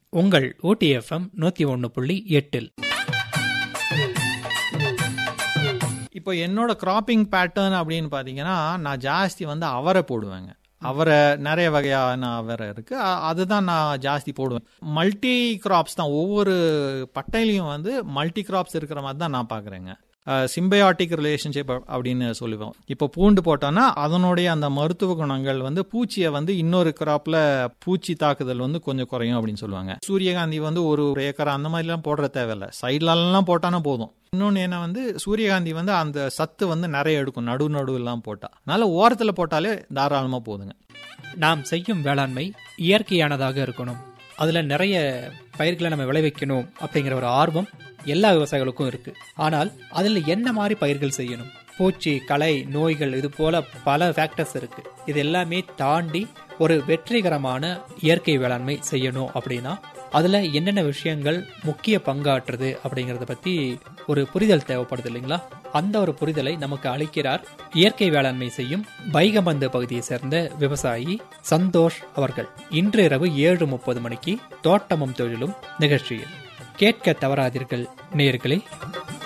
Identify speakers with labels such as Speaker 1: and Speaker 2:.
Speaker 1: உங்கள் ஓடிஎஃப்எம் நூத்தி ஒன்னு புள்ளி எட்டில்
Speaker 2: இப்போ என்னோட கிராப்பிங் பேட்டர்ன் அப்படின்னு பார்த்தீங்கன்னா நான் ஜாஸ்தி வந்து அவரை போடுவேங்க அவரை நிறைய வகையான அவரை இருக்கு அ- அதுதான் நான் ஜாஸ்தி போடுவேன் மல்டி கிராப்ஸ் தான் ஒவ்வொரு பட்டையிலையும் வந்து மல்டி கிராப்ஸ் இருக்கிற மாதிரி தான் நான் பார்க்குறேங்க சிம்பயாட்டிக் ரிலேஷன்ஷிப் அப்படின்னு சொல்லுவோம் இப்போ பூண்டு போட்டோம்னா அதனுடைய அந்த மருத்துவ குணங்கள் வந்து பூச்சியை வந்து இன்னொரு கிராப்ல பூச்சி தாக்குதல் வந்து கொஞ்சம் குறையும் அப்படின்னு சொல்லுவாங்க சூரியகாந்தி வந்து ஒரு ஒரு ஏக்கர் அந்த மாதிரிலாம் போடுற தேவையில்ல சைட்லலாம் போட்டானா போதும் இன்னொன்று என்ன வந்து சூரியகாந்தி வந்து அந்த சத்து வந்து நிறைய எடுக்கும் நடு நடுவெல்லாம் போட்டா அதனால ஓரத்தில் போட்டாலே தாராளமாக போதுங்க
Speaker 1: நாம் செய்யும் வேளாண்மை இயற்கையானதாக இருக்கணும் அதுல நிறைய பயிர்களை நம்ம விளைவிக்கணும் அப்படிங்கிற ஒரு ஆர்வம் எல்லா விவசாயிகளுக்கும் இருக்கு ஆனால் அதுல என்ன மாதிரி பயிர்கள் செய்யணும் பூச்சி களை நோய்கள் இது போல பல ஃபேக்டர்ஸ் இருக்கு இது எல்லாமே தாண்டி ஒரு வெற்றிகரமான இயற்கை வேளாண்மை செய்யணும் அப்படின்னா அதுல என்னென்ன விஷயங்கள் முக்கிய பங்காற்றுது அப்படிங்கறத பத்தி ஒரு புரிதல் தேவைப்படுது இல்லைங்களா அந்த ஒரு புரிதலை நமக்கு அளிக்கிறார் இயற்கை வேளாண்மை செய்யும் பைகமந்து பகுதியை சேர்ந்த விவசாயி சந்தோஷ் அவர்கள் இன்று இரவு ஏழு முப்பது மணிக்கு தோட்டமும் தொழிலும் நிகழ்ச்சியில் கேட்க தவறாதீர்கள் நேயர்களே